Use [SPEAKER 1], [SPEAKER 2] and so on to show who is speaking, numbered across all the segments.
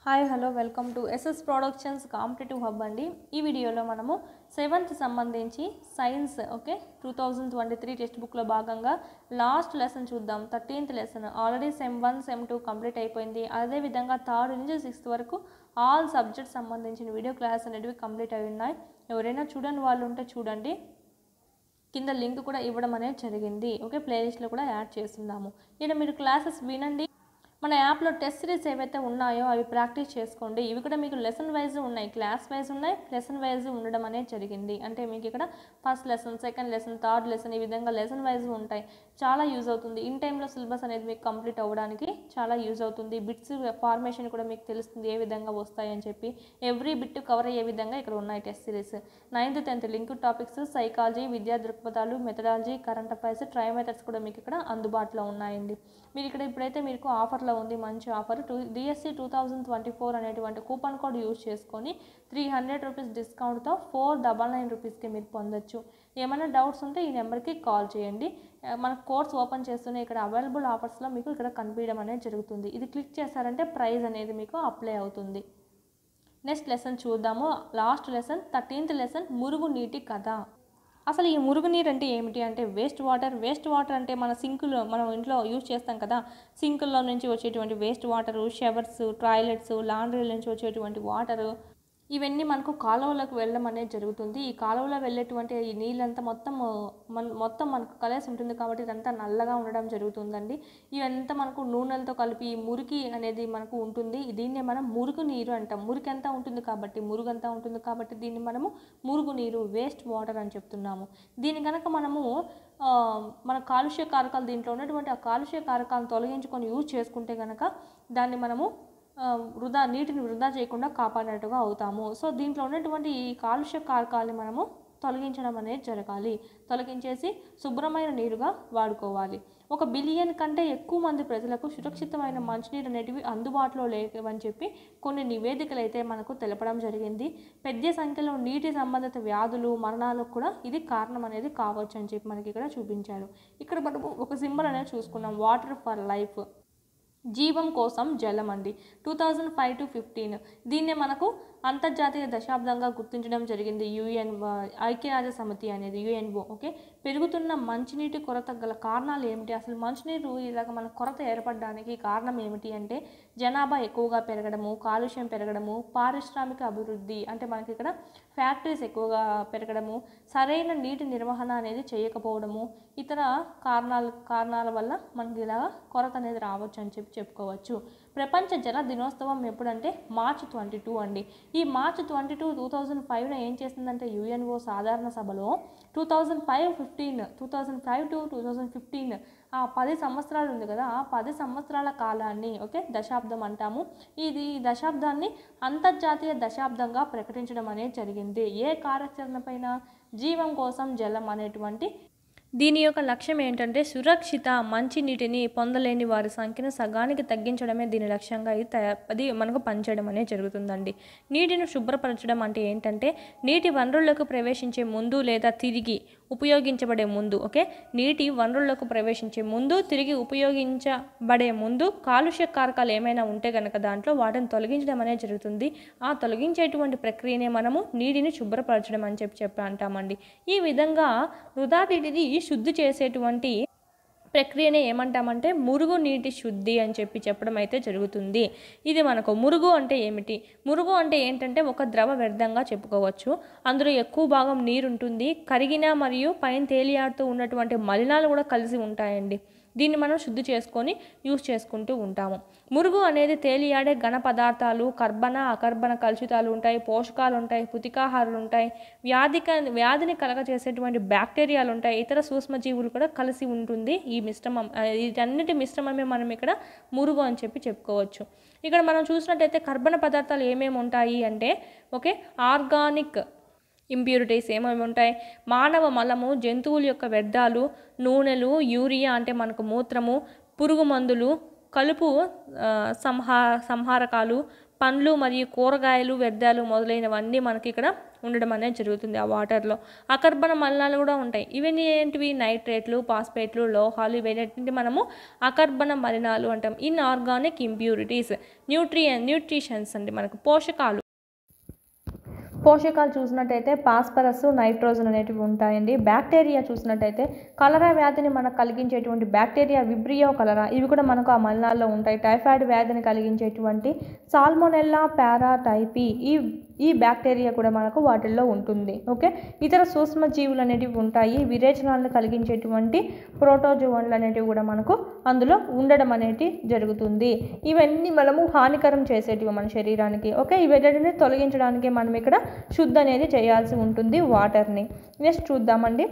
[SPEAKER 1] hi hello welcome to SS productions competitive hub అండి ఈ వీడియోలో మనము సెవెంత్ సంబంధించి science okay two thousand twenty three text బుక్లో భాగంగా లాస్ట్ లెసన్ చూద్దాం thirteenth lesson already sem one sem two complete అయిపోయింది అదేవిధంగా థర్డ్ నుంచి సిక్స్త్ వరకు ఆల్ సబ్జెక్ట్స్ సంబంధించిన వీడియో క్లాస్ అనేటివి కంప్లీట్ అయి ఉన్నాయి ఎవరైనా చూడని వాళ్ళు ఉంటే చూడండి కింద లింక్ కూడా ఇవ్వడం అనేది జరిగింది ఓకే ప్లేలిస్ట్లో కూడా యాడ్ చేస్తున్నాము ఇక్కడ మీరు క్లాసెస్ వినండి మన యాప్లో టెస్ట్ సిరీస్ ఏవైతే ఉన్నాయో అవి ప్రాక్టీస్ చేసుకోండి ఇవి కూడా మీకు లెసన్ వైజ్ ఉన్నాయి క్లాస్ వైజ్ ఉన్నాయి లెసన్ వైజ్ ఉండడం అనేది జరిగింది అంటే మీకు ఇక్కడ first lesson second lesson third lesson ఈ విధంగా లెసన్ వైజ్ ఉంటాయి చాలా యూజ్ అవుతుంది ఇన్ టైంలో సిలబస్ అనేది మీకు కంప్లీట్ అవ్వడానికి చాలా యూజ్ అవుతుంది బిట్స్ ఫార్మేషన్ కూడా మీకు తెలుస్తుంది ఏ విధంగా వస్తాయని చెప్పి ఎవ్రీ బిట్ కవర్ అయ్యే విధంగా ఇక్కడ ఉన్నాయి test series ninth tenth link topics psychology విద్యా దృక్పథాలు methodology current affairs tri methods కూడా మీకు ఇక్కడ అందుబాటులో ఉన్నాయండి మీరు ఇక్కడ ఇప్పుడైతే మీకు ఆఫర్లో ఉంది మంచి offer to DSC two thousand twenty four అనేటువంటి కూపన్ కోడ్ యూజ్ చేసుకొని త్రీ హండ్రెడ్ రూపీస్ డిస్కౌంట్తో ఫోర్ డబల్ నైన్ రూపీస్కి మీరు పొందొచ్చు ఏమైనా డౌట్స్ ఉంటే ఈ నెంబర్కి కాల్ చేయండి ఆ, మన కోర్స్ ఓపెన్ చేస్తూనే ఇక్కడ అవైలబుల్ ఆఫర్స్లో మీకు ఇక్కడ కనిపించడం అనేది జరుగుతుంది ఇది క్లిక్ చేశారంటే ప్రైస్ అనేది మీకు అప్లై అవుతుంది నెక్స్ట్ లెసన్ చూద్దాము లాస్ట్ లెసన్ థర్టీన్త్ లెసన్ మురుగు నీటి కథ అసలు ఈ మురుగునీరు అంటే ఏమిటి అంటే వేస్ట్ వాటర్ వేస్ట్ వాటర్ అంటే మన సింకులో మనం ఇంట్లో యూజ్ చేస్తాం కదా సింకుల్లో నుంచి వచ్చేటువంటి వేస్ట్ వాటరు షవర్స్ టాయిలెట్స్ లాండ్రీల నుంచి వచ్చేటువంటి వాటరు ఇవన్నీ మనకు కాలువలోకి వెళ్ళడం అనేది జరుగుతుంది ఈ కాలువలో వెళ్ళేటువంటి ఈ నీళ్ళంతా మొత్తం మన మొత్తం మనకు కలిసి ఉంటుంది కాబట్టి ఇదంతా నల్లగా ఉండడం జరుగుతుందండి ఇవంతా మనకు నూనెలతో కలిపి ఈ మురికి అనేది మనకు ఉంటుంది దీన్నే మనం మురుగు నీరు అంటాం మురికి అంతా ఉంటుంది కాబట్టి మురుగు అంతా ఉంటుంది కాబట్టి దీన్ని మనము మురుగు నీరు వేస్ట్ వాటర్ అని చెప్తున్నాము దీన్ని కనుక మనము ఆ, మన కాలుష్య కారకాలు దీంట్లో ఉన్నటువంటి ఆ కాలుష్య కారకాలను తొలగించుకొని యూజ్ చేసుకుంటే కనుక దాన్ని మనము ఆ, వృధా నీటిని వృధా చేయకుండా కాపాడినట్టుగా అవుతాము సో దీంట్లో ఉన్నటువంటి ఈ కాలుష్య కారకాలని మనము తొలగించడం అనేది జరగాలి తొలగించేసి శుభ్రమైన నీరుగా వాడుకోవాలి ఒక బిలియన్ కంటే ఎక్కువ మంది ప్రజలకు సురక్షితమైన మంచినీరు అనేటివి అందుబాటులో లేవని చెప్పి కొన్ని నివేదికలు అయితే మనకు తెలపడం జరిగింది పెద్ద సంఖ్యలో నీటి సంబంధిత వ్యాధులు మరణాలకు కూడా ఇది కారణం అనేది కావచ్చు అని చెప్పి మనకి ఇక్కడ చూపించారు ఇక్కడ మనము ఒక సింబల్ అనేది చూసుకున్నాం వాటర్ ఫర్ లైఫ్ జీవం కోసం జలం అండి two thousand five to fifteen దీన్నే మనకు అంతర్జాతీయ దశాబ్దంగా గుర్తించడం జరిగింది యుఎన్ ఐక్యరాజ్య సమితి అనేది యుఎన్ఓ ఓకే పెరుగుతున్న మంచినీటి కొరత గల కారణాలు ఏమిటి అసలు మంచినీరు ఇలాగ మన కొరత ఏర్పడడానికి కారణం ఏమిటి అంటే జనాభా ఎక్కువగా పెరగడము కాలుష్యం పెరగడము పారిశ్రామిక అభివృద్ధి అంటే మనకి ఇక్కడ ఫ్యాక్టరీస్ ఎక్కువగా పెరగడము సరైన నీటి నిర్వహణ అనేది చేయకపోవడము ఇతర కారణాల కారణాల వల్ల మనకి ఇలా కొరత అనేది రావచ్చు అని చెప్పి చెప్పుకోవచ్చు ప్రపంచ జల దినోత్సవం ఎప్పుడంటే మార్చ్ ట్వంటీ టూ అండి ఈ March twenty two two thousand ఫైవ్లో ఏం చేసిందంటే యుఎన్ఓ సాధారణ సభలో two thousand five fifteen two thousand five to two thousand fifteen ఆ పది సంవత్సరాలు ఉంది కదా ఆ పది సంవత్సరాల కాలాన్ని ఓకే దశాబ్దం అంటాము ఇది ఈ దశాబ్దాన్ని అంతర్జాతీయ దశాబ్దంగా ప్రకటించడం అనేది జరిగింది ఏ కార్యాచరణ పైన జీవం కోసం జలం అనేటువంటి దీని యొక్క లక్ష్యం ఏంటంటే సురక్షిత మంచినీటిని పొందలేని వారి సంఖ్యను సగానికి తగ్గించడమే దీని లక్ష్యంగా ఇది తయా అది మనకు పనిచేయడం అనేది జరుగుతుందండి నీటిని శుభ్రపరచడం అంటే ఏంటంటే నీటి వనరులకు ప్రవేశించే ముందు లేదా తిరిగి ఉపయోగించబడే ముందు ఓకే నీటి వనరులకు ప్రవేశించే ముందు తిరిగి ఉపయోగించబడే ముందు కాలుష్య కారకాలు ఏమైనా ఉంటే కనుక దాంట్లో వాటిని తొలగించడం అనేది జరుగుతుంది ఆ తొలగించేటువంటి ప్రక్రియనే మనము నీటిని శుభ్రపరచడం అని చెప్పి చెప్పి అంటామండి ఈ విధంగా వృధా నీటిని శుద్ధి చేసేటువంటి ప్రక్రియనే ఏమంటామంటే మురుగు నీటి శుద్ధి అని చెప్పి చెప్పడం అయితే జరుగుతుంది ఇది మనకు మురుగు అంటే ఏమిటి మురుగు అంటే ఏంటంటే ఒక ద్రవ వ్యర్థంగా చెప్పుకోవచ్చు అందులో ఎక్కువ భాగం నీరు ఉంటుంది కరిగిన మరియు పైన తేలియాడుతూ ఉన్నటువంటి మలినాలు కూడా కలిసి ఉంటాయండి దీన్ని మనం శుద్ధి చేసుకొని యూస్ చేసుకుంటూ ఉంటాము మురుగు అనేది తేలియాడే ఘన పదార్థాలు కర్బన అకర్బన కలుషితాలు ఉంటాయి పోషకాలు ఉంటాయి పుతికాహారాలు ఉంటాయి వ్యాధిక వ్యాధిని కలగజేసేటువంటి బ్యాక్టీరియాలు ఉంటాయి ఇతర సూక్ష్మజీవులు కూడా కలిసి ఉంటుంది ఈ మిశ్రమం ఆ, వీటన్నిటి మిశ్రమమే మనం ఇక్కడ మురుగు అని చెప్పి చెప్పుకోవచ్చు ఇక్కడ మనం చూసినట్టయితే కర్బన పదార్థాలు ఏమేమి ఉంటాయి అంటే ఓకే ఆర్గానిక్ ఇంప్యూరిటీస్ ఏమేమి ఉంటాయి మానవ మలము జంతువుల యొక్క వ్యర్థాలు నూనెలు యూరియా అంటే మనకు మూత్రము పురుగు మందులు కలుపు ఆ, సంహా సంహారకాలు పండ్లు మరియు కూరగాయలు వ్యర్థాలు మొదలైనవన్నీ మనకి ఇక్కడ ఉండడం అనేది జరుగుతుంది ఆ వాటర్లో అకర్బన మలినాలు కూడా ఉంటాయి ఇవన్నీ ఏంటివి నైట్రేట్లు పాస్పేట్లు లోహాలు ఇవన్నీ మనము అకర్బన మలినాలు అంటాం inorganic impurities nutrient nutritions అండి మనకు పోషకాలు పోషకాలు చూసినట్టయితే పాస్పరస్ నైట్రోజన్ అనేటివి ఉంటాయండి బ్యాక్టీరియా చూసినట్టయితే కలరా వ్యాధిని మనకు కలిగించేటువంటి బ్యాక్టీరియా విబ్రియో కలరా ఇవి కూడా మనకు ఆ మలినాల్లో ఉంటాయి టైఫాయిడ్ వ్యాధిని కలిగించేటువంటి సాల్మోనెల్లా పారాటైపీ ఈ ఈ బ్యాక్టీరియా కూడా మనకు వాటిల్లో ఉంటుంది ఓకే ఇతర సూక్ష్మ జీవులు అనేటివి ఉంటాయి విరేచనాలను కలిగించేటువంటి ప్రోటోజోన్లు అనేటివి కూడా మనకు అందులో ఉండడం అనేది జరుగుతుంది ఇవన్నీ మనము హానికరం చేసేటివి మన శరీరానికి ఓకే ఇవన్నీ తొలగించడానికి మనం ఇక్కడ శుద్ధి అనేది చేయాల్సి ఉంటుంది వాటర్ని నెక్స్ట్ చూద్దామండి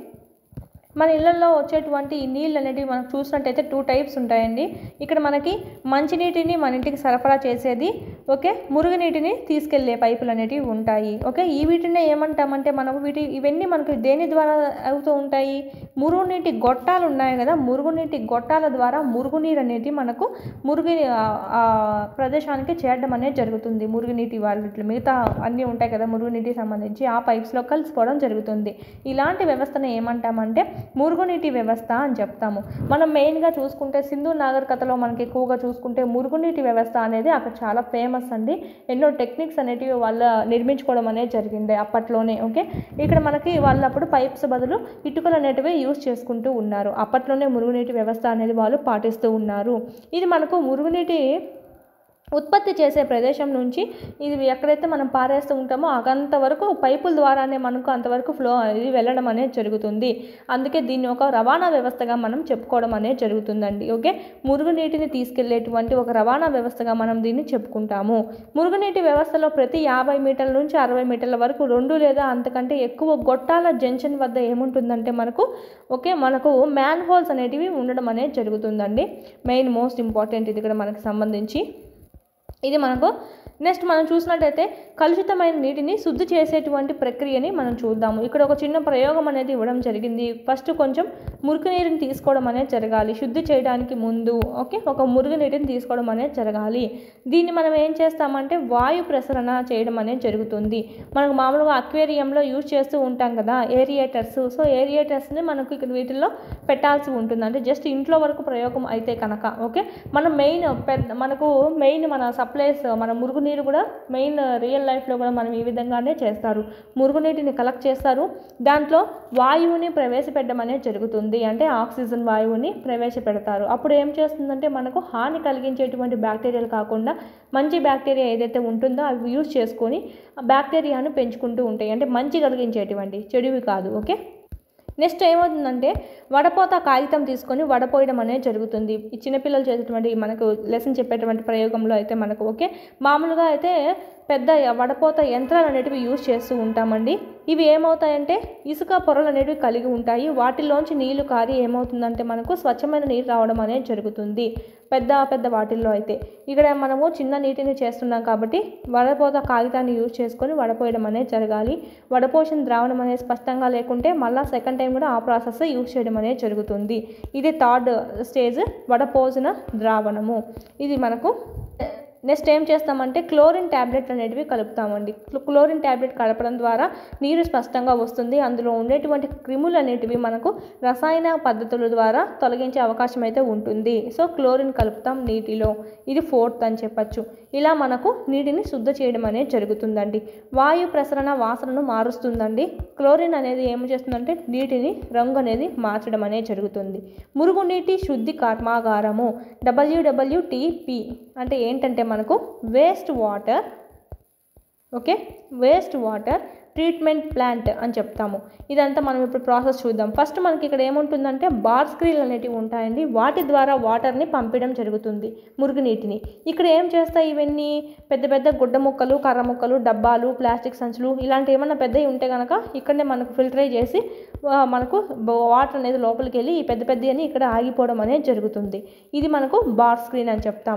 [SPEAKER 1] మన ఇళ్ళల్లో వచ్చేటువంటి ఈ నీళ్ళు అనేటివి మనం చూసినట్టయితే టూ టైప్స్ ఉంటాయండి ఇక్కడ మనకి మంచినీటిని మన ఇంటికి సరఫరా చేసేది ఓకే మురుగునీటిని తీసుకెళ్లే పైపులు అనేటివి ఉంటాయి ఓకే ఈ వీటినే ఏమంటామంటే మనం వీటి ఇవన్నీ మనకి దేని ద్వారా అవుతూ ఉంటాయి మురుగునీటి గొట్టాలు ఉన్నాయి కదా మురుగునీటి గొట్టాల ద్వారా మురుగునీరు అనేది మనకు మురుగు ఆ ప్రదేశానికి చేరడం అనేది జరుగుతుంది మురుగునీటి వాళ్ళు మిగతా అన్నీ ఉంటాయి కదా మురుగునీటికి సంబంధించి ఆ పైప్స్లో కలిసిపోవడం జరుగుతుంది ఇలాంటి వ్యవస్థను ఏమంటామంటే మురుగునీటి వ్యవస్థ అని చెప్తాము మనం మెయిన్గా చూసుకుంటే సింధు నాగరికతలో మనకి ఎక్కువగా చూసుకుంటే మురుగునీటి వ్యవస్థ అనేది అక్కడ చాలా ఫేమస్ అండి ఎన్నో టెక్నిక్స్ అనేటివి వాళ్ళ నిర్మించుకోవడం అనేది జరిగింది అప్పట్లోనే ఓకే ఇక్కడ మనకి వాళ్ళు అప్పుడు పైప్స్ బదులు ఇటుకలు అనేటివి యూజ్ చేసుకుంటూ ఉన్నారు అప్పట్లోనే మురుగునీటి వ్యవస్థ అనేది వాళ్ళు పాటిస్తూ ఉన్నారు ఇది మనకు మురుగునీటి ఉత్పత్తి చేసే ప్రదేశం నుంచి ఇది ఎక్కడైతే మనం పారేస్తూ ఉంటామో అంతవరకు పైపుల ద్వారానే మనకు అంతవరకు ఫ్లో ఇది వెళ్ళడం అనేది జరుగుతుంది అందుకే దీన్ని ఒక రవాణా వ్యవస్థగా మనం చెప్పుకోవడం అనేది జరుగుతుందండి ఓకే మురుగునీటిని తీసుకెళ్లేటువంటి ఒక రవాణా వ్యవస్థగా మనం దీన్ని చెప్పుకుంటాము మురుగునీటి వ్యవస్థలో ప్రతి యాభై మీటర్ల నుంచి అరవై మీటర్ల వరకు రెండు లేదా అంతకంటే ఎక్కువ గొట్టాల జంక్షన్ వద్ద ఏముంటుందంటే మనకు ఓకే మనకు మ్యాన్ హోల్స్ అనేటివి ఉండడం అనేది జరుగుతుందండి మెయిన్ మోస్ట్ ఇంపార్టెంట్ ఇది ఇక్కడ మనకు సంబంధించి ఇది మనకు నెక్స్ట్ మనం చూసినట్టయితే కలుషితమైన నీటిని శుద్ధి చేసేటువంటి ప్రక్రియని మనం చూద్దాము ఇక్కడ ఒక చిన్న ప్రయోగం అనేది ఇవ్వడం జరిగింది ఫస్ట్ కొంచెం మురికి నీరుని తీసుకోవడం అనేది జరగాలి శుద్ధి చేయడానికి ముందు ఓకే ఒక మురుగు నీటిని తీసుకోవడం అనేది జరగాలి దీన్ని మనం ఏం చేస్తామంటే వాయు ప్రసరణ చేయడం అనేది జరుగుతుంది మనకు మామూలుగా అక్వేరియంలో యూజ్ చేస్తూ ఉంటాం కదా ఏరియేటర్స్ సో ఏరియేటర్స్ని మనకు ఇక్కడ వీటిల్లో పెట్టాల్సి ఉంటుంది అంటే జస్ట్ ఇంట్లో వరకు ప్రయోగం అయితే కనుక ఓకే మనం మెయిన్ పెద్ద మనకు మెయిన్ మన సప్లైస్ మన మురుగునీరు కూడా మెయిన్ రియల్ లైఫ్లో కూడా మనం ఈ విధంగానే చేస్తారు మురుగునీటిని కలెక్ట్ చేస్తారు దాంట్లో వాయువుని ప్రవేశపెట్టడం అనేది జరుగుతుంది అంటే ఆక్సిజన్ వాయువుని ప్రవేశపెడతారు అప్పుడు ఏం చేస్తుందంటే మనకు హాని కలిగించేటువంటి బ్యాక్టీరియాలు కాకుండా మంచి బ్యాక్టీరియా ఏదైతే ఉంటుందో అవి యూజ్ చేసుకొని ఆ బ్యాక్టీరియాను పెంచుకుంటూ ఉంటాయి అంటే మంచి కలిగించేటువంటి చెడువి కాదు ఓకే నెక్స్ట్ ఏమవుతుందంటే వడపోత కాగితం తీసుకొని వడపోయడం అనేది జరుగుతుంది ఈ చిన్నపిల్లలు చేసేటువంటి మనకు లెసన్ చెప్పేటువంటి ప్రయోగంలో అయితే మనకు ఓకే మామూలుగా అయితే పెద్ద వడపోత యంత్రాలు అనేటివి యూజ్ చేస్తూ ఉంటామండి ఇవి ఏమవుతాయంటే ఇసుక పొరలు అనేటివి కలిగి ఉంటాయి వాటిల్లోంచి నీళ్లు కారి ఏమవుతుందంటే మనకు స్వచ్ఛమైన నీరు రావడం అనేది జరుగుతుంది పెద్ద పెద్ద వాటిల్లో అయితే ఇక్కడ మనము చిన్న నీటిని చేస్తున్నాం కాబట్టి వడపోత కాగితాన్ని యూజ్ చేసుకొని వడపోయడం అనేది జరగాలి వడపోసిన ద్రావణం అనేది స్పష్టంగా లేకుంటే మళ్ళీ సెకండ్ టైం కూడా ఆ ప్రాసెస్ యూజ్ చేయడం అనేది జరుగుతుంది ఇది థర్డ్ స్టేజ్ వడపోసిన ద్రావణము ఇది మనకు నెక్స్ట్ ఏం చేస్తామంటే క్లోరిన్ ట్యాబ్లెట్ అనేటివి కలుపుతామండి క్లో- క్లోరిన్ ట్యాబ్లెట్ కలపడం ద్వారా నీరు స్పష్టంగా వస్తుంది అందులో ఉండేటువంటి క్రిములు అనేటివి మనకు రసాయన పద్ధతుల ద్వారా తొలగించే అవకాశం అయితే ఉంటుంది సో క్లోరిన్ కలుపుతాం నీటిలో ఇది ఫోర్త్ అని చెప్పచ్చు ఇలా మనకు నీటిని శుద్ధ చేయడం అనేది జరుగుతుందండి వాయు ప్రసరణ వాసనను మారుస్తుందండి క్లోరిన్ అనేది ఏం చేస్తుందంటే నీటిని రంగు అనేది మార్చడం అనేది జరుగుతుంది మురుగునీటి శుద్ధి కర్మాగారము డబ్ల్యూడబ్ల్యూటిపి అంటే ఏంటంటే మనకు waste water okay waste water treatment plant అని చెప్తాము ఇదంతా మనం ఇప్పుడు ప్రాసెస్ చూద్దాం ఫస్ట్ మనకి ఇక్కడ ఏముంటుందంటే బార్ స్క్రీన్లు అనేటివి ఉంటాయండి వాటి ద్వారా వాటర్ని పంపించడం జరుగుతుంది మురుగునీటిని ఇక్కడ ఏం చేస్తాయి ఇవన్నీ పెద్ద పెద్ద గుడ్డ ముక్కలు కర్ర ముక్కలు డబ్బాలు ప్లాస్టిక్ సంచులు ఇలాంటి ఏమన్నా పెద్దవి ఉంటే కనుక ఇక్కడనే మనకు ఫిల్టరే చేసి ఆ, మనకు వాటర్ అనేది లోపలికి వెళ్ళి ఈ పెద్ద పెద్ద అని ఇక్కడ ఆగిపోవడం అనేది జరుగుతుంది ఇది మనకు బార్ స్క్రీన్ అని చెప్తాము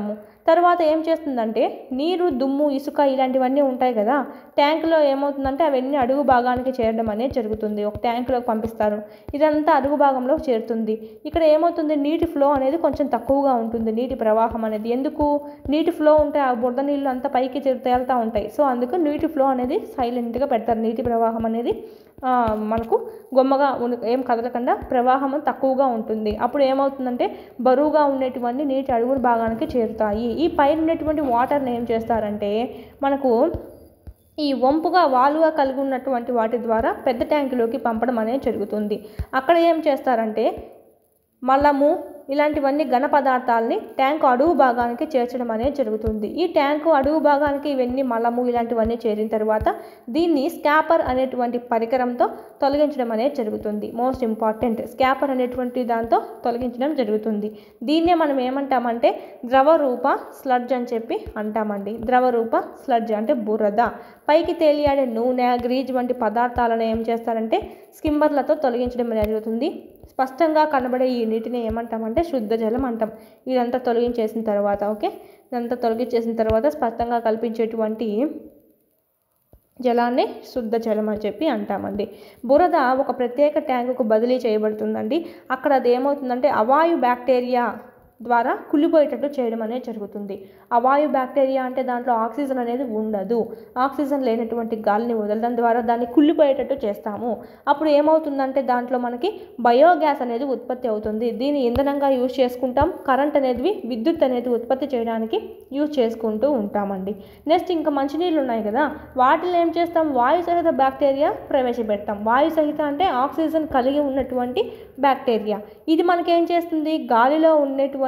[SPEAKER 1] తర్వాత ఏం చేస్తుందంటే నీరు దుమ్ము ఇసుక ఇలాంటివన్నీ ఉంటాయి కదా ట్యాంకులో ఏమవుతుందంటే అవన్నీ అడుగు భాగానికి చేరడం అనేది జరుగుతుంది ఒక ట్యాంకులోకి పంపిస్తారు ఇదంతా అడుగు భాగంలో చేరుతుంది ఇక్కడ ఏమవుతుంది నీటి ఫ్లో అనేది కొంచెం తక్కువగా ఉంటుంది నీటి ప్రవాహం అనేది ఎందుకు నీటి ఫ్లో ఉంటే ఆ బురద నీళ్ళు అంతా పైకి తె- తేలుతూ ఉంటాయి సో అందుకు నీటి ఫ్లో అనేది సైలెంట్గా పెడతారు నీటి ప్రవాహం అనేది ఆ, మనకు గొమ్మగా ఉన్- ఏం కదలకుండా ప్రవాహం తక్కువగా ఉంటుంది అప్పుడు ఏమవుతుందంటే బరువుగా ఉండేటువంటి నీటి అడుగుల భాగానికి చేరుతాయి ఈ పైన ఉన్నటువంటి వాటర్ని ఏం చేస్తారంటే మనకు ఈ వంపుగా వాలుగా కలిగి ఉన్నటువంటి వాటి ద్వారా పెద్ద ట్యాంకులోకి పంపడం అనేది జరుగుతుంది అక్కడ ఏం చేస్తారంటే మలము ఇలాంటివన్నీ ఘన పదార్థాలని ట్యాంకు అడుగు భాగానికి చేర్చడం అనేది జరుగుతుంది ఈ ట్యాంకు అడుగు భాగానికి ఇవన్నీ మలము ఇలాంటివన్నీ చేరిన తర్వాత దీన్ని స్కాపర్ అనేటువంటి పరికరంతో తొలగించడం అనేది జరుగుతుంది మోస్ట్ ఇంపార్టెంట్ స్కాపర్ అనేటువంటి దాంతో తొలగించడం జరుగుతుంది దీన్నే మనం ఏమంటామంటే ద్రవ రూప స్లడ్జ్ అని చెప్పి అంటామండి ద్రవ రూప స్లడ్జ్ అంటే బురద పైకి తేలియాడే నూనె గ్రీజ్ వంటి పదార్థాలను ఏం చేస్తారంటే స్కిమ్మర్లతో తొలగించడం జరుగుతుంది స్పష్టంగా కనబడే ఈ నీటిని ఏమంటామంటే శుద్ధ జలం అంటాం ఇదంతా తొలగించేసిన తర్వాత ఓకే ఇదంతా తొలగించేసిన తర్వాత స్పష్టంగా కల్పించేటువంటి జలాన్ని శుద్ధ జలం అని చెప్పి అంటామండి బురద ఒక ప్రత్యేక ట్యాంకుకు బదిలీ చేయబడుతుందండి అక్కడ అది ఏమవుతుందంటే అవాయు బ్యాక్టీరియా ద్వారా కుళ్ళిపోయేటట్టు చేయడం అనేది జరుగుతుంది అవాయు బ్యాక్టీరియా అంటే దాంట్లో ఆక్సిజన్ అనేది ఉండదు ఆక్సిజన్ లేనటువంటి గాలిని వదలడం ద్వారా దాన్ని కుళ్ళిపోయేటట్టు చేస్తాము అప్పుడు ఏమవుతుందంటే దాంట్లో మనకి బయోగ్యాస్ అనేది ఉత్పత్తి అవుతుంది దీన్ని ఇంధనంగా యూజ్ చేసుకుంటాం కరెంట్ అనేది విద్యుత్ అనేది ఉత్పత్తి చేయడానికి యూజ్ చేసుకుంటూ ఉంటామండి నెక్స్ట్ ఇంకా మంచినీళ్ళు ఉన్నాయి కదా వాటిని ఏం చేస్తాం వాయు సహిత బ్యాక్టీరియా ప్రవేశపెడతాం వాయు సహిత అంటే ఆక్సిజన్ కలిగి ఉన్నటువంటి బ్యాక్టీరియా ఇది మనకేం చేస్తుంది గాలిలో ఉన్నటువంటి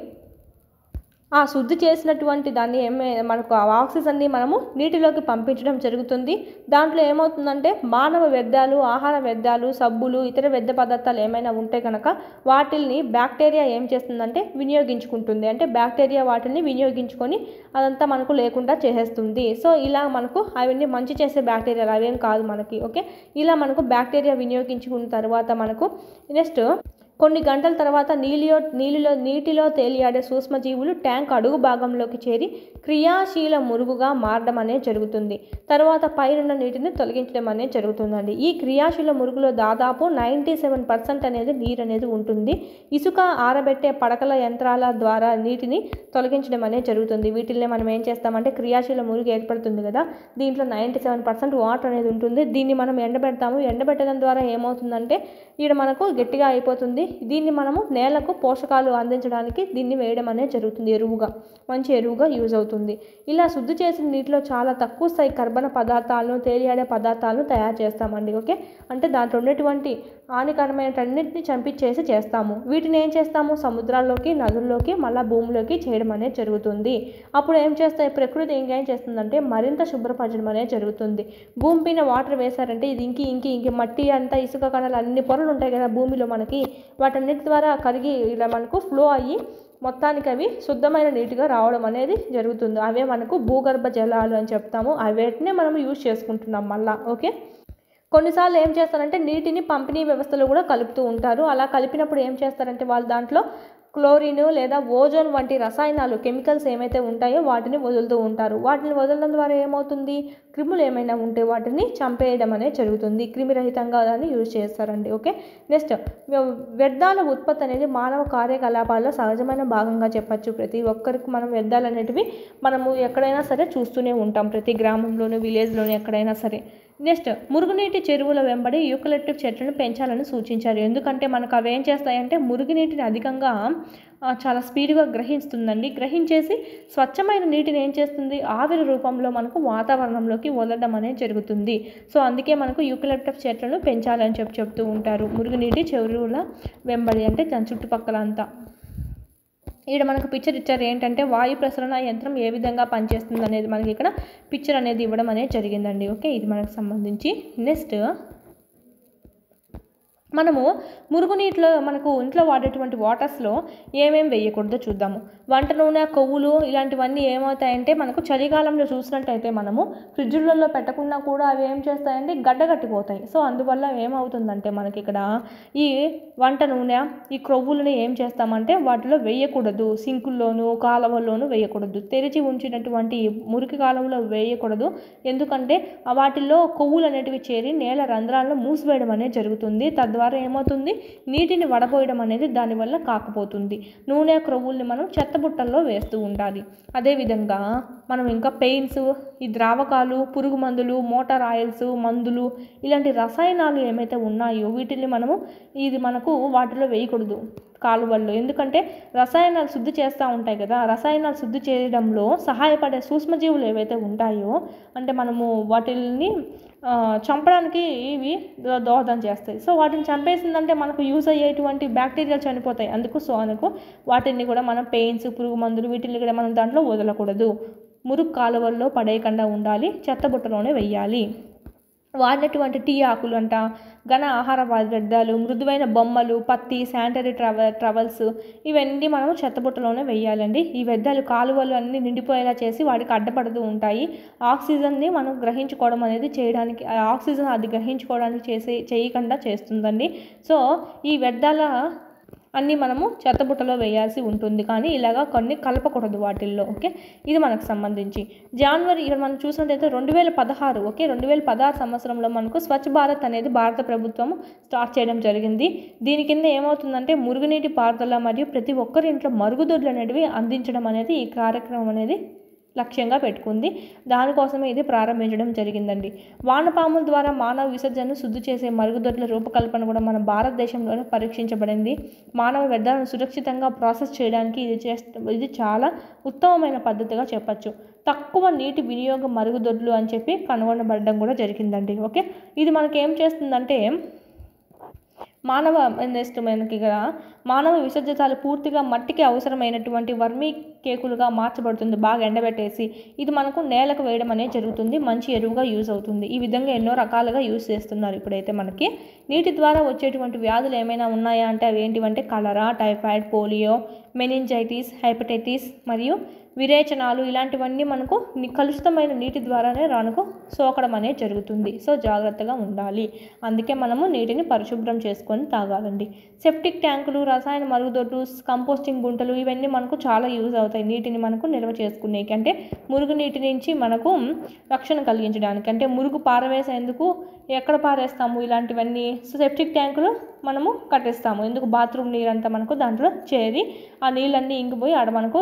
[SPEAKER 1] ఆ శుద్ధి చేసినటువంటి దాన్ని ఏమే మనకు ఆ ఆక్సిజన్ని మనము నీటిలోకి పంపించడం జరుగుతుంది దాంట్లో ఏమవుతుందంటే మానవ వ్యర్థాలు ఆహార వ్యర్థాలు సబ్బులు ఇతర వ్యర్థ పదార్థాలు ఏమైనా ఉంటే కనుక వాటిల్ని బ్యాక్టీరియా ఏం చేస్తుందంటే వినియోగించుకుంటుంది అంటే బ్యాక్టీరియా వాటిని వినియోగించుకొని అదంతా మనకు లేకుండా చేసేస్తుంది సో ఇలా మనకు అవన్నీ మంచి చేసే బ్యాక్టీరియాలు అవేం కాదు మనకి ఓకే ఇలా మనకు బ్యాక్టీరియా వినియోగించుకున్న తర్వాత మనకు నెక్స్ట్ కొన్ని గంటల తర్వాత నీలిలో నీటిలో నీటిలో తేలియాడే సూక్ష్మజీవులు ట్యాంక్ అడుగు భాగంలోకి చేరి క్రియాశీల మురుగుగా మారడం అనేది జరుగుతుంది తర్వాత పైనున్న నీటిని తొలగించడం అనేది జరుగుతుందండి ఈ క్రియాశీల మురుగులో దాదాపు నైంటీ సెవెన్ పర్సెంట్ అనేది నీరు అనేది ఉంటుంది ఇసుక ఆరబెట్టే పడకల యంత్రాల ద్వారా నీటిని తొలగించడం అనేది జరుగుతుంది వీటిల్ని మనం ఏం చేస్తామంటే క్రియాశీల మురుగు ఏర్పడుతుంది కదా దీంట్లో నైంటీ సెవెన్ పర్సెంట్ వాటర్ అనేది ఉంటుంది దీన్ని మనం ఎండబెడతాము ఎండబెట్టడం ద్వారా ఏమవుతుందంటే ఈడ మనకు గట్టిగా అయిపోతుంది దీన్ని మనము నేలకు పోషకాలు అందించడానికి దీన్ని వేయడం అనేది జరుగుతుంది ఎరువుగా మంచి ఎరువుగా యూజ్ అవుతుంది ఇలా శుద్ధి చేసిన నీటిలో చాలా తక్కువ స్థాయి కర్బన పదార్థాలను తేలియాడే పదార్థాలను తయారు చేస్తామండి ఓకే అంటే దాంట్లో ఉన్నటువంటి హానికరమైనటన్నిటిని చంపించేసి చేస్తాము వీటిని ఏం చేస్తాము సముద్రాల్లోకి నదుల్లోకి మళ్ళీ భూమిలోకి చేయడం అనేది జరుగుతుంది అప్పుడు ఏం చేస్తాయి ప్రకృతి ఇంకేం చేస్తుందంటే మరింత శుభ్రపరచడం అనేది జరుగుతుంది భూమి పైన వాటర్ వేశారంటే ఇది ఇంకి ఇంకి ఇంకి మట్టి అంతా ఇసుక కణాలు అన్ని పొరలు ఉంటాయి కదా భూమిలో మనకి వాటన్నిటి ద్వారా కరిగి ఇలా మనకు ఫ్లో అయ్యి మొత్తానికి అవి శుద్ధమైన నీటిగా రావడం అనేది జరుగుతుంది అవే మనకు భూగర్భ జలాలు అని చెప్తాము అవేటినే మనం యూజ్ చేసుకుంటున్నాం మళ్ళా ఓకే కొన్నిసార్లు ఏం చేస్తారంటే నీటిని పంపిణీ వ్యవస్థలో కూడా కలుపుతూ ఉంటారు అలా కలిపినప్పుడు ఏం చేస్తారంటే వాళ్ళు దాంట్లో క్లోరిన్ లేదా ఓజోన్ వంటి రసాయనాలు కెమికల్స్ ఏమైతే ఉంటాయో వాటిని వదులుతూ ఉంటారు వాటిని వదలడం ద్వారా ఏమవుతుంది క్రిములు ఏమైనా ఉంటే వాటిని చంపేయడం అనేది జరుగుతుంది క్రిమిరహితంగా దాన్ని యూజ్ చేస్తారండి ఓకే నెక్స్ట్ వ్యర్థాల ఉత్పత్తి అనేది మానవ కార్యకలాపాల్లో సహజమైన భాగంగా చెప్పచ్చు ప్రతి ఒక్కరికి మనం వ్యర్థాలు అనేటివి మనము ఎక్కడైనా సరే చూస్తూనే ఉంటాం ప్రతి గ్రామంలోనూ విలేజ్లోనూ ఎక్కడైనా సరే నెక్స్ట్ మురుగునీటి చెరువుల వెంబడి యూకలిప్టివ్ చెట్లను పెంచాలని సూచించారు ఎందుకంటే మనకు అవి ఏం చేస్తాయంటే మురుగునీటిని అధికంగా ఆ, చాలా స్పీడ్గా గ్రహిస్తుందండి గ్రహించేసి స్వచ్ఛమైన నీటిని ఏం చేస్తుంది ఆవిరి రూపంలో మనకు వాతావరణంలోకి వదలడం అనేది జరుగుతుంది సో అందుకే మనకు యూకలిప్టస్ చెట్లను పెంచాలని చెప్పి చెప్తూ ఉంటారు మురుగునీటి చెరువుల వెంబడి అంటే దాని చుట్టుపక్కల అంతా ఇక్కడ మనకు పిక్చర్ ఇచ్చారు ఏంటంటే వాయు ప్రసరణ యంత్రం ఏ విధంగా పనిచేస్తుంది అనేది మనకి ఇక్కడ పిక్చర్ అనేది ఇవ్వడం అనేది జరిగిందండి ఓకే ఇది మనకు సంబంధించి నెక్స్ట్ మనము మురుగునీటిలో మనకు ఇంట్లో వాడేటువంటి వాటర్స్లో ఏమేం వేయకూడదో చూద్దాము వంట నూనె కొవ్వులు ఇలాంటివన్నీ ఏమవుతాయంటే మనకు చలికాలంలో చూసినట్టయితే మనము ఫ్రిడ్జ్లలో పెట్టకుండా కూడా అవి ఏం చేస్తాయంటే గడ్డగట్టిపోతాయి సో అందువల్ల ఏమవుతుందంటే మనకి ఇక్కడ ఈ వంట నూనె ఈ క్రొవ్వులని ఏం చేస్తామంటే వాటిలో వేయకూడదు సింకుల్లోనూ కాలువల్లోనూ వేయకూడదు తెరిచి ఉంచినటువంటి మురికి కాలంలో వేయకూడదు ఎందుకంటే ఆ వాటిల్లో కొవ్వులు అనేటివి చేరి నేల రంధ్రాలను మూసివేయడం అనేది జరుగుతుంది తద్వారా ఏమవుతుంది నీటిని వడపోయడం అనేది దానివల్ల కాకపోతుంది నూనె క్రొవ్వుల్ని మనం చెత్తబుట్టల్లో వేస్తూ ఉండాలి అదేవిధంగా మనం ఇంకా పెయింట్స్ ఈ ద్రావకాలు పురుగు మందులు మోటార్ ఆయిల్స్ మందులు ఇలాంటి రసాయనాలు ఏమైతే ఉన్నాయో వీటిని మనము ఇది మనకు వాటిలో వేయకూడదు కాలువల్లో ఎందుకంటే రసాయనాలు శుద్ధి చేస్తూ ఉంటాయి కదా రసాయనాలు శుద్ధి చేయడంలో సహాయపడే సూక్ష్మజీవులు ఏవైతే ఉంటాయో అంటే మనము వాటిని ఆ, చంపడానికి ఇవి దో- దోహదం చేస్తాయి సో వాటిని చంపేసిందంటే మనకు యూజ్ అయ్యేటువంటి బ్యాక్టీరియాలు చనిపోతాయి అందుకు సో అనుకు వాటిని కూడా మనం పెయిన్స్ పురుగు మందులు వీటిని కూడా మనం దాంట్లో వదలకూడదు మురుగు కాలువల్లో పడేయకుండా ఉండాలి చెత్తబుట్టలోనే వెయ్యాలి వాడినటువంటి టీ ఆకులు అంట ఘన ఆహార వ్యర్థాలు మృదువైన బొమ్మలు పత్తి శానిటరీ ట్రవ ట్రవల్స్ ఇవన్నీ మనం చెత్తబుట్టలోనే వేయాలండి ఈ వ్యర్థాలు కాలువలు అన్నీ నిండిపోయేలా చేసి వాటికి అడ్డపడుతూ ఉంటాయి ఆక్సిజన్ని మనం గ్రహించుకోవడం అనేది చేయడానికి ఆ ఆక్సిజన్ అది గ్రహించుకోవడానికి చేసే చేయకుండా చేస్తుందండి సో ఈ వ్యర్థాల అన్నీ మనము చెత్తబుట్టలో వేయాల్సి ఉంటుంది కానీ ఇలాగా కొన్ని కలపకూడదు వాటిల్లో ఓకే ఇది మనకు సంబంధించి జనవరి ఇక్కడ మనం చూసినట్టయితే రెండు వేల పదహారు ఓకే రెండు వేల పదహారు సంవత్సరంలో మనకు స్వచ్ఛ భారత్ అనేది భారత ప్రభుత్వం స్టార్ట్ చేయడం జరిగింది దీని కింద ఏమవుతుందంటే మురుగునీటి పారుదల మరియు ప్రతి ఒక్కరి ఇంట్లో మరుగుదొడ్లు అనేటివి అందించడం అనేది ఈ కార్యక్రమం అనేది లక్ష్యంగా పెట్టుకుంది దానికోసమే ఇది ప్రారంభించడం జరిగిందండి వానపాముల ద్వారా మానవ విసర్జనను శుద్ధి చేసే మరుగుదొడ్ల రూపకల్పన కూడా మన భారతదేశంలోనే పరీక్షించబడింది మానవ వ్యర్థాలను సురక్షితంగా ప్రాసెస్ చేయడానికి ఇది చేస్త ఇది చాలా ఉత్తమమైన పద్ధతిగా చెప్పచ్చు తక్కువ నీటి వినియోగ మరుగుదొడ్లు అని చెప్పి కనుగొనబడడం కూడా జరిగిందండి ఓకే ఇది మనకి ఏం చేస్తుందంటే మానవ నెక్స్ట్ మనకి ఇక్కడ మానవ విసర్జితాలు పూర్తిగా మట్టికి అవసరమైనటువంటి వర్మీ కేకులుగా మార్చబడుతుంది బాగా ఎండబెట్టేసి ఇది మనకు నేలకు వేయడం అనేది జరుగుతుంది మంచి ఎరువుగా యూజ్ అవుతుంది ఈ విధంగా ఎన్నో రకాలుగా యూజ్ చేస్తున్నారు ఇప్పుడైతే మనకి నీటి ద్వారా వచ్చేటువంటి వ్యాధులు ఏమైనా ఉన్నాయా అంటే అవి ఏంటివంటే cholera typhoid polio meningitis hepatitis మరియు విరేచనాలు ఇలాంటివన్నీ మనకు ని- కలుషితమైన నీటి ద్వారానే రానుకు సోకడం అనేది జరుగుతుంది సో జాగ్రత్తగా ఉండాలి అందుకే మనము నీటిని పరిశుభ్రం చేసుకొని తాగాలండి సెప్టిక్ ట్యాంకులు రసాయన మరుగుదొడ్లు కంపోస్టింగ్ గుంటలు ఇవన్నీ మనకు చాలా యూజ్ అవుతాయి నీటిని మనకు నిల్వ చేసుకునేకి అంటే మురుగు నీటి నుంచి మనకు రక్షణ కలిగించడానికి అంటే మురుగు పారవేసేందుకు ఎక్కడ పారేస్తాము ఇలాంటివన్నీ సో సెప్టిక్ ట్యాంకులు మనము కట్టేస్తాము ఎందుకు బాత్రూమ్ నీరంతా మనకు దాంట్లో చేరి ఆ నీళ్ళన్నీ ఇంకిపోయి ఆడ మనకు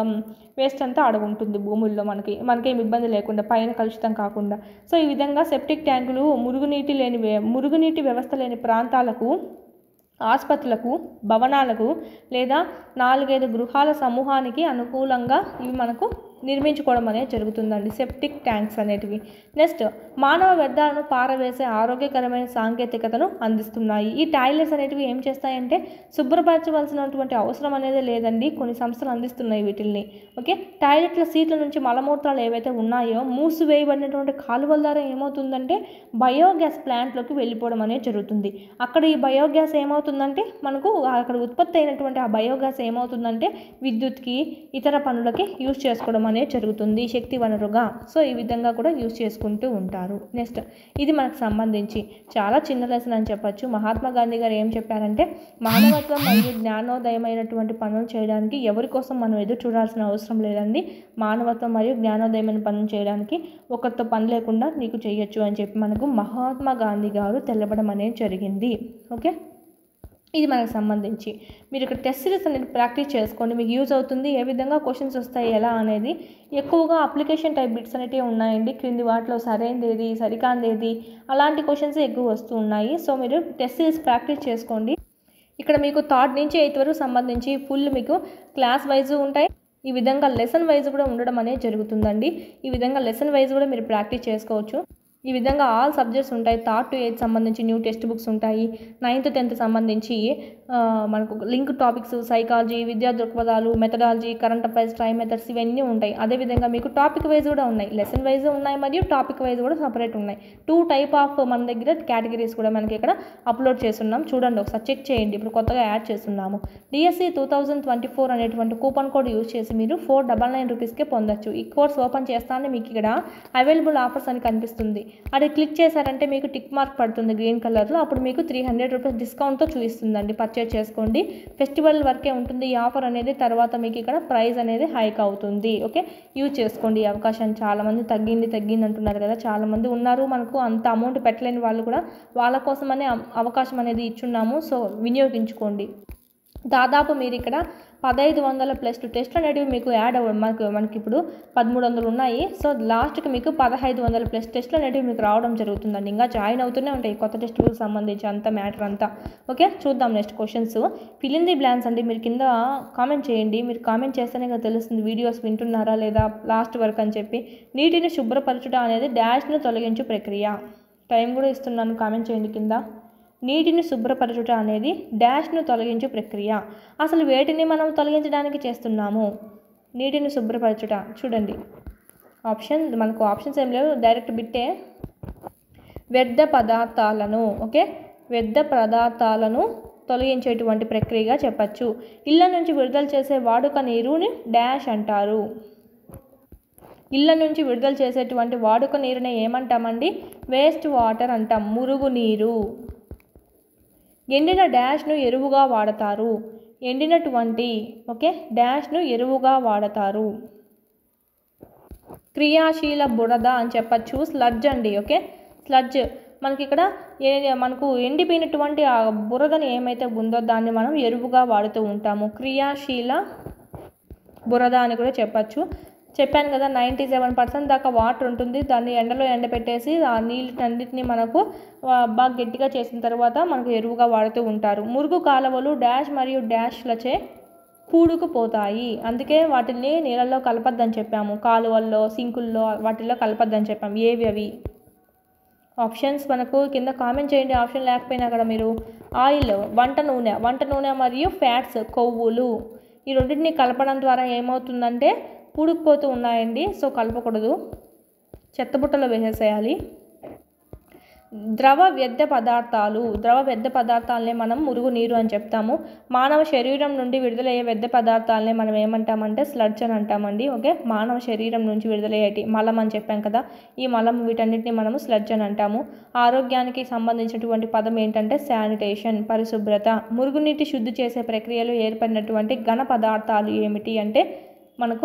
[SPEAKER 1] వేస్ట్ అంతా ఆడ ఉంటుంది భూముల్లో మనకి మనకేం ఇబ్బంది లేకుండా పైన కలుషితం కాకుండా సో ఈ విధంగా సెప్టిక్ ట్యాంకులు మురుగునీటి లేని వే- మురుగునీటి వ్యవస్థ లేని ప్రాంతాలకు ఆసుపత్రులకు భవనాలకు లేదా నాలుగైదు గృహాల సమూహానికి అనుకూలంగా ఇవి మనకు నిర్మించుకోవడం అనేది జరుగుతుందండి సెప్టిక్ ట్యాంక్స్ అనేటివి నెక్స్ట్ మానవ వ్యర్థాలను పారవేసే ఆరోగ్యకరమైన సాంకేతికతను అందిస్తున్నాయి ఈ టాయిలెట్స్ అనేటివి ఏం చేస్తాయంటే శుభ్రపరచవలసినటువంటి అవసరం అనేది లేదండి కొన్ని సంస్థలు అందిస్తున్నాయి వీటిల్ని ఓకే టాయిలెట్ల సీట్ల నుంచి మలమూత్రాలు ఏవైతే ఉన్నాయో మూసివేయబడినటువంటి కాలువల ద్వారా ఏమవుతుందంటే బయోగ్యాస్ ప్లాంట్లోకి వెళ్ళిపోవడం అనేది జరుగుతుంది అక్కడ ఈ బయోగ్యాస్ ఏమవుతుందంటే మనకు అక్కడ ఉత్పత్తి అయినటువంటి ఆ బయోగ్యాస్ ఏమవుతుందంటే విద్యుత్కి ఇతర పనులకి యూజ్ చేసుకోవడం అనేది జరుగుతుంది శక్తి వనరుగా సో ఈ విధంగా కూడా యూజ్ చేసుకుంటూ ఉంటారు నెక్స్ట్ ఇది మనకు సంబంధించి చాలా చిన్న లెసన్ అని చెప్పొచ్చు మహాత్మా గాంధీ గారు ఏం చెప్పారంటే మానవత్వం మరియు జ్ఞానోదయమైనటువంటి పనులు చేయడానికి ఎవరి కోసం మనం ఎదురు చూడాల్సిన అవసరం లేదండి మానవత్వం మరియు జ్ఞానోదయమైన పనులు చేయడానికి ఒకరితో పని లేకుండా నీకు చేయొచ్చు అని చెప్పి మనకు మహాత్మా గాంధీ గారు తెలపడం అనేది జరిగింది ఓకే ఇది మనకు సంబంధించి మీరు ఇక్కడ టెస్ట్ సిరీస్ అనేది ప్రాక్టీస్ చేసుకోండి మీకు యూజ్ అవుతుంది ఏ విధంగా క్వశ్చన్స్ వస్తాయి ఎలా అనేది ఎక్కువగా అప్లికేషన్ టైప్ బిట్స్ అనేటివి ఉన్నాయండి క్రింది వాటిలో సరైనది ఏది సరికానిది ఏది అలాంటి క్వశ్చన్స్ ఎక్కువ వస్తూ ఉన్నాయి సో మీరు టెస్ట్ సిరీస్ ప్రాక్టీస్ చేసుకోండి ఇక్కడ మీకు థర్డ్ నుంచి ఎయిత్ వరకు సంబంధించి ఫుల్ మీకు క్లాస్ వైజ్ ఉంటాయి ఈ విధంగా లెసన్ వైజ్ కూడా ఉండడం అనేది జరుగుతుందండి ఈ విధంగా లెసన్ వైజ్ కూడా మీరు ప్రాక్టీస్ చేసుకోవచ్చు ఈ విధంగా ఆల్ సబ్జెక్ట్స్ ఉంటాయి థర్డ్ టు ఎయిత్ సంబంధించి న్యూ టెక్స్ట్ బుక్స్ ఉంటాయి నైన్త్ టెన్త్ సంబంధించి ఆ, మనకు లింక్ టాపిక్స్ సైకాలజీ విద్యా దృక్పథాలు methodology current affairs tri methods ఇవన్నీ ఉంటాయి అదేవిధంగా మీకు టాపిక్ వైజ్ కూడా ఉన్నాయి లెసన్ వైజ్ ఉన్నాయి మరియు టాపిక్ వైజ్ కూడా సపరేట్ ఉన్నాయి టూ టైప్ ఆఫ్ మన దగ్గర కేటగిరీస్ కూడా మనకి ఇక్కడ అప్లోడ్ చేస్తున్నాం చూడండి ఒకసారి చెక్ చేయండి ఇప్పుడు కొత్తగా యాడ్ చేస్తున్నాము DSC two thousand twenty four అనేటువంటి కూపన్ కోడ్ యూజ్ చేసి మీరు ఫోర్ డబల్ నైన్ రూపీస్కే పొందొచ్చు ఈ కోర్స్ ఓపెన్ చేస్తానే మీకు ఇక్కడ అవైలబుల్ ఆఫర్స్ అని కనిపిస్తుంది అది క్లిక్ చేశారంటే మీకు టిక్ మార్క్ పడుతుంది గ్రీన్ కలర్లో అప్పుడు మీకు త్రీ హండ్రెడ్ రూపీస్ డిస్కౌంట్తో చూపిస్తుందండి పర్చేజ్ చేసుకోండి ఫెస్టివల్ వరకే ఉంటుంది ఈ ఆఫర్ అనేది తర్వాత మీకు ఇక్కడ ప్రైస్ అనేది హైక్ అవుతుంది ఓకే యూజ్ చేసుకోండి ఈ అవకాశాన్ని చాలామంది తగ్గింది తగ్గింది అంటున్నారు కదా చాలామంది ఉన్నారు మనకు అంత అమౌంట్ పెట్టలేని వాళ్ళు కూడా వాళ్ళ కోసమనే అవ- అవకాశం అనేది ఇచ్చున్నాము సో వినియోగించుకోండి దాదాపు మీరు ఇక్కడ పదహైదు వందల ప్లస్ టెస్ట్లు అనేటివి మీకు యాడ్ అవ్వ మనకు మనకి ఇప్పుడు పదమూడు వందలు ఉన్నాయి సో లాస్ట్కి మీకు పదహైదు వందల ప్లస్ టెస్ట్లు అనేటివి మీకు రావడం జరుగుతుందండి ఇంకా జాయిన్ అవుతూనే ఉంటాయి కొత్త టెస్టులకు సంబంధించి అంత మ్యాటర్ అంతా ఓకే చూద్దాం next questions fill in the blanks అండి మీరు కింద కామెంట్ చేయండి మీరు కామెంట్ చేస్తేనే కదా తెలుస్తుంది వీడియోస్ వింటున్నారా లేదా లాస్ట్ వరకు అని చెప్పి నీటిని శుభ్రపరచుట అనేది డాష్ను తొలగించు ప్రక్రియ టైం కూడా ఇస్తున్నాను కామెంట్ చేయండి కింద నీటిని శుభ్రపరచుట అనేది డాష్ను తొలగించు ప్రక్రియ అసలు వేటిని మనం తొలగించడానికి చేస్తున్నాము నీటిని శుభ్రపరచుట చూడండి ఆప్షన్ మనకు ఆప్షన్స్ ఏం లేవు డైరెక్ట్ బిట్టే వ్యర్థ పదార్థాలను ఓకే వ్యర్థ పదార్థాలను తొలగించేటువంటి ప్రక్రియగా చెప్పచ్చు ఇళ్ళ నుంచి విడుదల చేసే వాడుక నీరుని డాష్ అంటారు ఇళ్ళ నుంచి విడుదల చేసేటువంటి వాడుక నీరుని ఏమంటామండి వేస్ట్ వాటర్ అంటాం మురుగు నీరు ఎండిన డాష్ను ఎరువుగా వాడతారు ఎండినటువంటి ఓకే డాష్ను ఎరువుగా వాడతారు క్రియాశీల బురద అని చెప్పచ్చు స్లడ్జ్ అండి ఓకే స్లడ్జ్ మనకి ఇక్కడ ఏ మనకు ఎండిపోయినటువంటి ఆ బురదని ఏమైతే ఉందో దాన్ని మనం ఎరువుగా వాడుతూ ఉంటాము క్రియాశీల బురద అని కూడా చెప్పచ్చు చెప్పాను కదా నైంటీ సెవెన్ పర్సెంట్ దాకా వాటర్ ఉంటుంది దాన్ని ఎండలో ఎండబెట్టేసి ఆ నీళ్ళన్నిటిని మనకు ఆ, బాగా గట్టిగా చేసిన తర్వాత మనకు ఎరువుగా వాడుతూ ఉంటారు మురుగు కాలువలు డాష్ మరియు డాష్లచే పూడుకుపోతాయి అందుకే వాటిని నీళ్ళల్లో కలపద్దని చెప్పాము కాలువల్లో సింకుల్లో వాటిల్లో కలపద్దని చెప్పాము ఏవి అవి ఆప్షన్స్ మనకు కింద కామెంట్ చేయండి ఆప్షన్ లేకపోయినా అక్కడ మీరు ఆయిల్ వంట నూనె వంట నూనె మరియు ఫ్యాట్స్ కొవ్వులు ఈ రెండింటిని కలపడం ద్వారా ఏమవుతుందంటే పూడుకుపోతూ ఉన్నాయండి సో కలపకూడదు చెత్తబుట్టలో వేసేసేయాలి ద్రవ వ్యర్థ పదార్థాలు ద్రవ వ్యర్థ పదార్థాలనే మనం మురుగు నీరు అని చెప్తాము మానవ శరీరం నుండి విడుదలయ్యే వ్యర్థ పదార్థాలనే మనం ఏమంటామంటే స్లడ్జ్ అని అంటామండి ఓకే మానవ శరీరం నుంచి విడుదలయ్యేటి మలం అని చెప్పాం కదా ఈ మలం వీటన్నిటిని మనము స్లడ్జ్ అని అంటాము ఆరోగ్యానికి సంబంధించినటువంటి పదం ఏంటంటే శానిటేషన్ పరిశుభ్రత మురుగునీటి శుద్ధి చేసే ప్రక్రియలో ఏర్పడినటువంటి ఘన పదార్థాలు ఏమిటి అంటే మనకు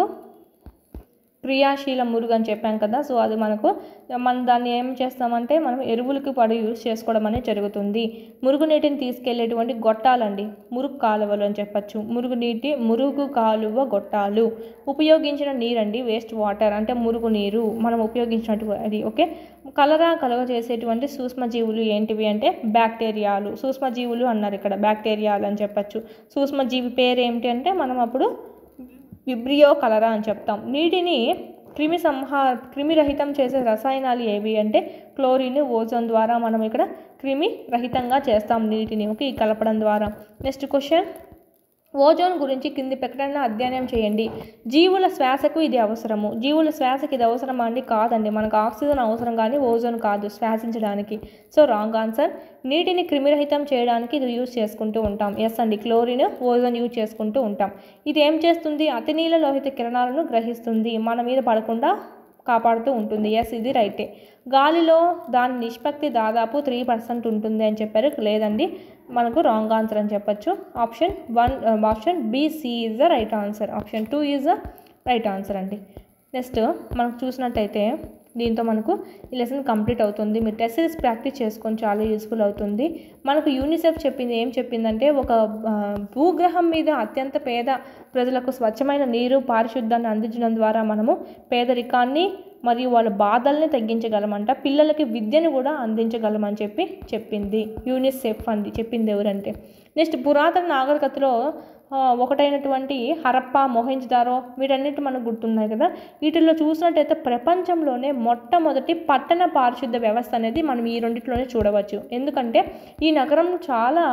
[SPEAKER 1] క్రియాశీల మురుగు అని చెప్పాం కదా సో అది మనకు మనం దాన్ని ఏం చేస్తామంటే మనం ఎరువులకి పడి యూస్ చేసుకోవడం అనేది జరుగుతుంది మురుగునీటిని తీసుకెళ్లేటువంటి గొట్టాలండి మురుగు కాలువలు అని చెప్పచ్చు మురుగునీటి మురుగు కాలువ గొట్టాలు ఉపయోగించిన నీరండి వేస్ట్ వాటర్ అంటే మురుగు నీరు మనం ఉపయోగించినటువంటి అది ఓకే కలరా కలుగ చేసేటువంటి సూక్ష్మజీవులు ఏంటివి అంటే బ్యాక్టీరియాలు సూక్ష్మజీవులు అన్నారు ఇక్కడ బ్యాక్టీరియాలు అని చెప్పచ్చు సూక్ష్మజీవి పేరు ఏమిటి అంటే మనం అప్పుడు విబ్రియో కలరా అని చెప్తాం నీటిని క్రిమి సంహా క్రిమిరహితం చేసే రసాయనాలు ఏవి అంటే క్లోరిన్ ఓజోన్ ద్వారా మనం ఇక్కడ క్రిమి రహితంగా చేస్తాం నీటిని ఓకే ఈ కలపడం ద్వారా నెక్స్ట్ క్వశ్చన్ ఓజోన్ గురించి కింది ప్రకటన అధ్యయనం చేయండి జీవుల శ్వాసకు ఇది అవసరము జీవుల శ్వాసకి ఇది అవసరమా అండి కాదండి మనకు ఆక్సిజన్ అవసరం కానీ ఓజోన్ కాదు శ్వాసించడానికి సో రాంగ్ ఆన్సర్ నీటిని క్రిమిరహితం చేయడానికి ఇది యూజ్ చేసుకుంటూ ఉంటాం ఎస్ అండి క్లోరిన్ ఓజోన్ యూజ్ చేసుకుంటూ ఉంటాం ఇది ఏం చేస్తుంది అతి నీల లోహిత కిరణాలను గ్రహిస్తుంది మన మీద పడకుండా కాపాడుతూ ఉంటుంది ఎస్ ఇది రైటే గాలిలో దాని నిష్పత్తి దాదాపు త్రీ పర్సెంట్ ఉంటుంది అని చెప్పారు లేదండి మనకు రాంగ్ ఆన్సర్ అని చెప్పొచ్చు option one option BC is the right answer option two is the right answer అండి నెక్స్ట్ మనకు చూసినట్టయితే దీంతో మనకు ఈ లెసన్ కంప్లీట్ అవుతుంది మీరు టెస్ట్ సిరీస్ ప్రాక్టీస్ చేసుకొని చాలా యూస్ఫుల్ అవుతుంది మనకు యూనిసెఫ్ చెప్పింది ఏం చెప్పిందంటే ఒక ఆ, భూగ్రహం మీద అత్యంత పేద ప్రజలకు స్వచ్ఛమైన నీరు పారిశుద్ధాన్ని అందించడం ద్వారా మనము పేదరికాన్ని మరియు వాళ్ళ బాధల్ని తగ్గించగలమంట పిల్లలకి విద్యను కూడా అందించగలమని చెప్పి చెప్పింది యూనిసెఫ్ అంది చెప్పింది ఎవరంటే నెక్స్ట్ పురాతన నాగరికతలో ఆ, ఒకటైనటువంటి హరప్ప మొహెంజ్దారో వీటన్నిటి మనకు గుర్తున్నాయి కదా వీటిల్లో చూసినట్టయితే ప్రపంచంలోనే మొట్టమొదటి పట్టణ పారిశుద్ధ వ్యవస్థ అనేది మనం ఈ రెండిట్లోనే చూడవచ్చు ఎందుకంటే ఈ నగరం చాలా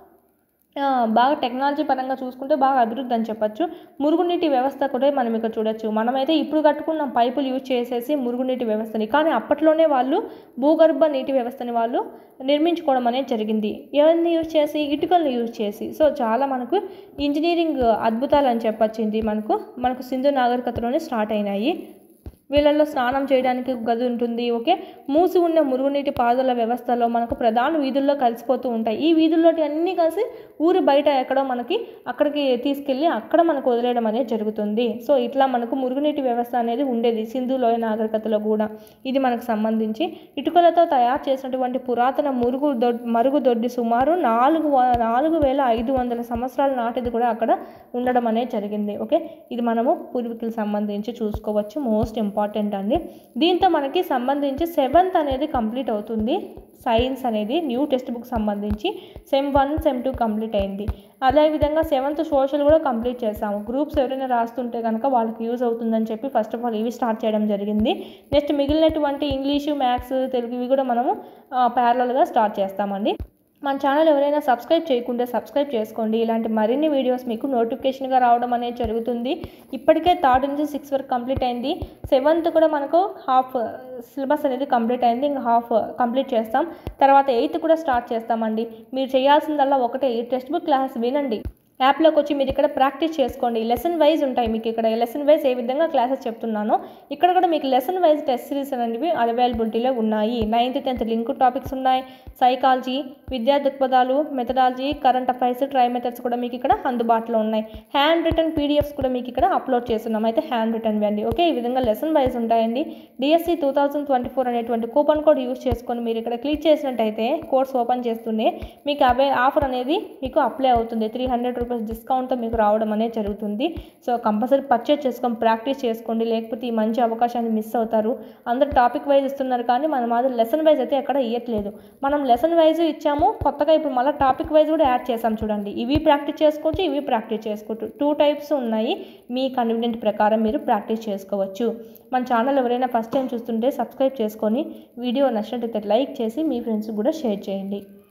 [SPEAKER 1] ఆ, బాగా టెక్నాలజీ పరంగా చూసుకుంటే బాగా అభివృద్ధి అని చెప్పొచ్చు మురుగునీటి వ్యవస్థ కూడా మనం ఇక్కడ చూడొచ్చు మనమైతే ఇప్పుడు కట్టుకున్న పైపులు యూజ్ చేసేసి మురుగునీటి వ్యవస్థని కానీ అప్పట్లోనే వాళ్ళు భూగర్భ నీటి వ్యవస్థని వాళ్ళు నిర్మించుకోవడం అనేది జరిగింది ఎవరిని యూజ్ చేసి ఇటుకలను యూజ్ చేసి సో చాలా మనకు ఇంజనీరింగ్ అద్భుతాలు అని చెప్పొచ్చు ఇది మనకు మనకు సింధు నాగరికతలోనే స్టార్ట్ అయినాయి వీళ్ళల్లో స్నానం చేయడానికి ఒక గది ఉంటుంది ఓకే మూసి ఉన్న మురుగునీటి పారుదల వ్యవస్థలో మనకు ప్రధాన వీధుల్లో కలిసిపోతూ ఉంటాయి ఈ వీధుల్లోటి అన్నీ కలిసి ఊరి బయట ఎక్కడో మనకి అక్కడికి తీసుకెళ్ళి అక్కడ మనకు వదిలేయడం అనేది జరుగుతుంది సో ఇట్లా మనకు మురుగునీటి వ్యవస్థ అనేది ఉండేది సింధు లోయ నాగరికతలో కూడా ఇది మనకు సంబంధించి ఇటుకలతో తయారు చేసినటువంటి పురాతన మురుగు దొడ్ మరుగుదొడ్డి సుమారు నాలుగు వ- నాలుగు వేల ఐదు వందల సంవత్సరాల నాటిది కూడా అక్కడ ఉండడం అనేది జరిగింది ఓకే ఇది మనము పూర్వీకులకు సంబంధించి చూసుకోవచ్చు మోస్ట్ ఇంపార్టెంట్ అండి దీంతో మనకి సంబంధించి సెవెంత్ అనేది కంప్లీట్ అవుతుంది సైన్స్ అనేది న్యూ టెక్స్ట్ బుక్ సంబంధించి sem one sem two complete అయింది అదేవిధంగా సెవెంత్ సోషల్ కూడా కంప్లీట్ చేసాము గ్రూప్స్ ఎవరైనా రాస్తుంటే కనుక వాళ్ళకి యూజ్ అవుతుందని చెప్పి ఫస్ట్ ఆఫ్ ఆల్ ఇవి స్టార్ట్ చేయడం జరిగింది నెక్స్ట్ మిగిలినటువంటి ఇంగ్లీషు మ్యాథ్స్ తెలుగు ఇవి కూడా మనము ప్యారలల్గా స్టార్ట్ చేస్తామండి మన ఛానల్ ఎవరైనా సబ్స్క్రైబ్ చేయకుంటే సబ్స్క్రైబ్ చేసుకోండి ఇలాంటి మరిన్ని వీడియోస్ మీకు నోటిఫికేషన్గా రావడం అనేది జరుగుతుంది ఇప్పటికే థర్డ్ నుంచి సిక్స్ వరకు కంప్లీట్ అయింది సెవెంత్ కూడా మనకు హాఫ్ సిలబస్ అనేది కంప్లీట్ అయింది ఇంకా హాఫ్ కంప్లీట్ చేస్తాం తర్వాత ఎయిత్ కూడా స్టార్ట్ చేస్తామండి మీరు చేయాల్సిందల్లా ఒకటే ఈ టెక్స్ట్ బుక్ క్లాస్ వినండి యాప్లోకి వచ్చి మీరు ఇక్కడ ప్రాక్టీస్ చేసుకోండి లెసన్ వైజ్ ఉంటాయి మీకు ఇక్కడ లెసన్ వైజ్ ఏ విధంగా క్లాసెస్ చెప్తున్నానో ఇక్కడ కూడా మీకు లెసన్ వైజ్ టెస్ట్ సిరీస్ అనేవి అవైలబిలిటీలో ఉన్నాయి నైన్త్ టెన్త్ లింక్ టాపిక్స్ ఉన్నాయి సైకాలజీ విద్యా దృక్పథాలు methodology current affairs tri methods కూడా మీకు ఇక్కడ అందుబాటులో ఉన్నాయి హ్యాండ్ రిటర్న్ పీడిఎఫ్స్ కూడా మీకు ఇక్కడ అప్లోడ్ చేస్తున్నాం అయితే హ్యాండ్ రిటర్న్ అండి ఓకే ఈ విధంగా లెసన్ వైజ్ ఉంటాయండి DSC two thousand twenty four అనేటువంటి కూపన్ కోడ్ యూస్ చేసుకొని మీరు ఇక్కడ క్లిక్ చేసినట్టయితే కోర్స్ ఓపెన్ చేస్తూనే మీకు అవే ఆఫర్ అనేది మీకు అప్లై అవుతుంది త్రీ హండ్రెడ్ రూపీస్ డిస్కౌంట్తో మీకు రావడం అనేది జరుగుతుంది సో కంపల్సరీ పర్చేస్ చేసుకొని ప్రాక్టీస్ చేసుకోండి లేకపోతే ఈ మంచి అవకాశాన్ని మిస్ అవుతారు అందరు టాపిక్ వైజ్ ఇస్తున్నారు కానీ మనం మాత్రం లెసన్ వైజ్ అయితే ఎక్కడ ఇవ్వట్లేదు మనం లెసన్ వైజ్ ఇచ్చాము కొత్తగా ఇప్పుడు మళ్ళీ టాపిక్ వైజ్ కూడా యాడ్ చేసాం చూడండి ఇవి ప్రాక్టీస్ చేసుకోవచ్చు ఇవి ప్రాక్టీస్ చేసుకోవచ్చు టూ టైప్స్ ఉన్నాయి మీ కన్వీనియంట్ ప్రకారం మీరు ప్రాక్టీస్ చేసుకోవచ్చు మన ఛానల్ ఎవరైనా ఫస్ట్ టైం చూస్తుంటే సబ్స్క్రైబ్ చేసుకొని వీడియో నచ్చినట్లయితే లైక్ చేసి మీ ఫ్రెండ్స్ కూడా షేర్ చేయండి